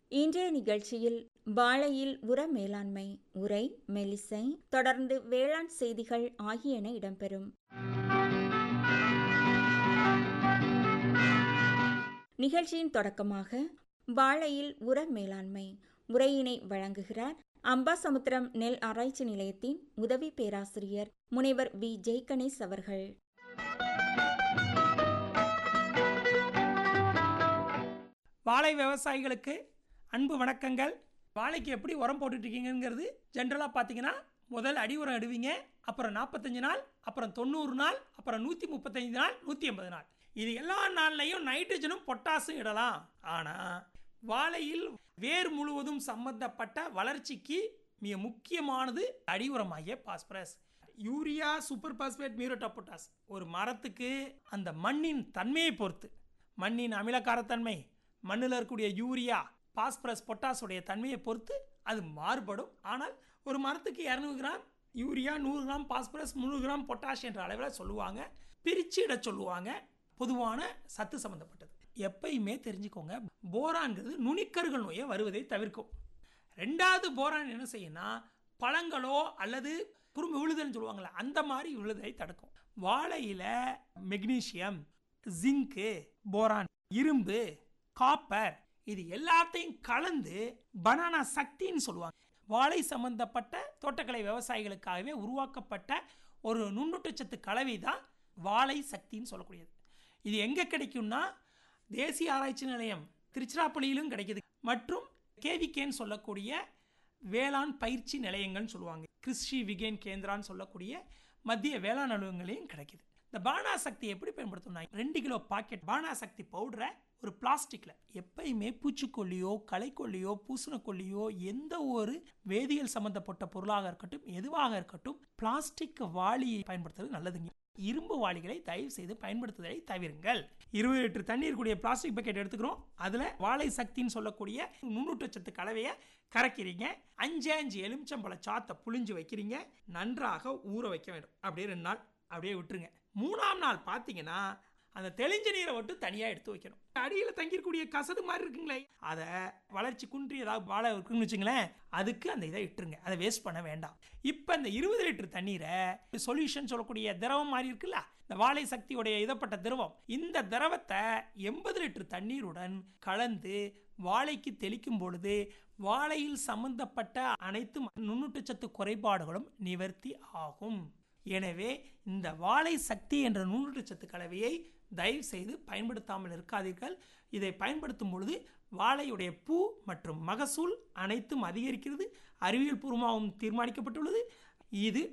இன்றைய நிகழ்ச்சியில் வாழையில் உர மேலாண்மை உரை மெலிசை தொடர்ந்து வேளாண் செய்திகள் ஆகியன இடம்பெறும் நிகழ்ச்சியின் தொடக்கமாக வாழையில் உர மேலாண்மை உரையினை வழங்குகிறார் அம்பாசமுத்திரம் நெல் ஆராய்ச்சி நிலையத்தின் உதவி பேராசிரியர் முனைவர் வி ஜெய்கணேஷ் அவர்கள் வாழை விவசாயிகளுக்கு அன்பு வணக்கங்கள் வாழைக்கு எப்படி உரம் போட்டுட்ருக்கீங்கிறது ஜென்ரலாக பார்த்தீங்கன்னா முதல் அடி உரம் இடுவீங்க அப்புறம் நாற்பத்தஞ்சு நாள் அப்புறம் தொண்ணூறு நாள் அப்புறம் நூற்றி முப்பத்தஞ்சு நாள் நூற்றி ஐம்பது நாள் இது எல்லா நாள்லையும் நைட்ரஜனும் பொட்டாசும் இடலாம் ஆனால் வாழையில் வேர் முழுவதும் சம்பந்தப்பட்ட வளர்ச்சிக்கு மிக முக்கியமானது அடி உரமாகிய phosphorus urea super phosphate muriate potash ஒரு மரத்துக்கு அந்த மண்ணின் தன்மையை பொறுத்து மண்ணின் அமிலக்காரத்தன்மை மண்ணில் இருக்கக்கூடிய யூரியா பாஸ்பரஸ் பொட்டாஸுடைய தன்மையை பொறுத்து அது மாறுபடும் ஆனால் ஒரு மரத்துக்கு இரநூறு கிராம் யூரியா நூறு கிராம் பாஸ்பரஸ் முந்நூறு கிராம் பொட்டாஷ் என்ற அளவில் சொல்லுவாங்க பிரித்து இட சொல்லுவாங்க பொதுவான சத்து சம்மந்தப்பட்டது எப்பயுமே தெரிஞ்சுக்கோங்க போரான்கிறது நுனிக்கருகள் நோயை வருவதை தவிர்க்கும் ரெண்டாவது போரான் என்ன செய்யும்னா பழங்களோ அல்லது குறும்பு விழுதுன்னு சொல்லுவாங்கள்ல அந்த மாதிரி விழுதை தடுக்கும் வாழையில் மெக்னீஷியம் ஜிங்கு போரான் இரும்பு காப்பர் இது எல்லாத்தையும் கலந்து பனானா சக்தின்னு சொல்லுவாங்க வாழை சம்பந்தப்பட்ட தோட்டக்கலை விவசாயிகளுக்காகவே உருவாக்கப்பட்ட ஒரு நுண்ணூட்டச்சத்து கலவை தான் வாழை சக்தின்னு சொல்லக்கூடியது இது எங்கே கிடைக்கும்னா தேசிய ஆராய்ச்சி நிலையம் திருச்சிராப்பள்ளியிலும் கிடைக்குது மற்றும் கேவிகேன்னு சொல்லக்கூடிய வேளாண் பயிற்சி நிலையங்கள்னு சொல்லுவாங்க கிருஷி விகேன் கேந்திரான்னு சொல்லக்கூடிய மத்திய வேளாண் அலுவலகங்களையும் கிடைக்குது இந்த பானா சக்தி எப்படி பயன்படுத்தணும்னா ரெண்டு கிலோ பாக்கெட் பானா சக்தி பவுடரை ஒரு பிளாஸ்டிக்கில் எப்பயுமே பூச்சிக்கொல்லியோ களைக்கொல்லியோ பூசணக்கொல்லியோ எந்த ஒரு வேதியியல் சம்பந்தப்பட்ட பொருளாக இருக்கட்டும் எதுவாக இருக்கட்டும் பிளாஸ்டிக் வாளியை பயன்படுத்துறது நல்லதுங்க இரும்பு வாளிகளை தயவு செய்து பயன்படுத்துவதை தவிருங்கள் இருபது லிட்டர் தண்ணீர் கூடிய பிளாஸ்டிக் பக்கெட் எடுத்துக்கிறோம் அதில் வாழை சக்தின்னு சொல்லக்கூடிய நுண்ணூட்டச்சத்து கலவையை கரைக்கிறீங்க அஞ்சு அஞ்சு எலுமிச்சம்பழ சாத்தை புளிஞ்சு வைக்கிறீங்க நன்றாக ஊற வைக்க வேண்டும் அப்படியே ரெண்டு நாள் அப்படியே விட்டுருங்க மூணாம் நாள் பார்த்தீங்கன்னா அந்த தெளிஞ்ச நீரை விட்டு தனியாக எடுத்து வைக்கணும் அடியில் தங்கியிருக்கக்கூடிய கசடு மாதிரி இருக்குங்களே அதை வளர்ச்சி குன்றி ஏதாவது வாழை இருக்குன்னு வச்சுங்களேன் அதுக்கு அந்த இதை இட்டுருங்க அதை வேஸ்ட் பண்ண வேண்டாம் இப்போ இந்த இருபது லிட்டர் தண்ணீரை சொல்யூஷன் சொல்லக்கூடிய திரவம் மாதிரி இருக்குல்ல இந்த வாழை சக்தியுடைய இதப்பட்ட திரவம் இந்த திரவத்தை எண்பது லிட்டர் தண்ணீருடன் கலந்து வாழைக்கு தெளிக்கும் பொழுது வாழையில் சம்பந்தப்பட்ட அனைத்து நுண்ணூட்டச்சத்து குறைபாடுகளும் நிவர்த்தி ஆகும் எனவே இந்த வாழை சக்தி என்ற நுண்ணூட்டச்சத்து கலவையை தயவு செய்து பயன்படுத்தாமல் இருக்காதீர்கள் இதை பயன்படுத்தும் பொழுது வாழையுடைய பூ மற்றும் மகசூல் அனைத்தும் அதிகரிக்கிறது அறிவியல் பூர்வமாகவும் தீர்மானிக்கப்பட்டுள்ளது இது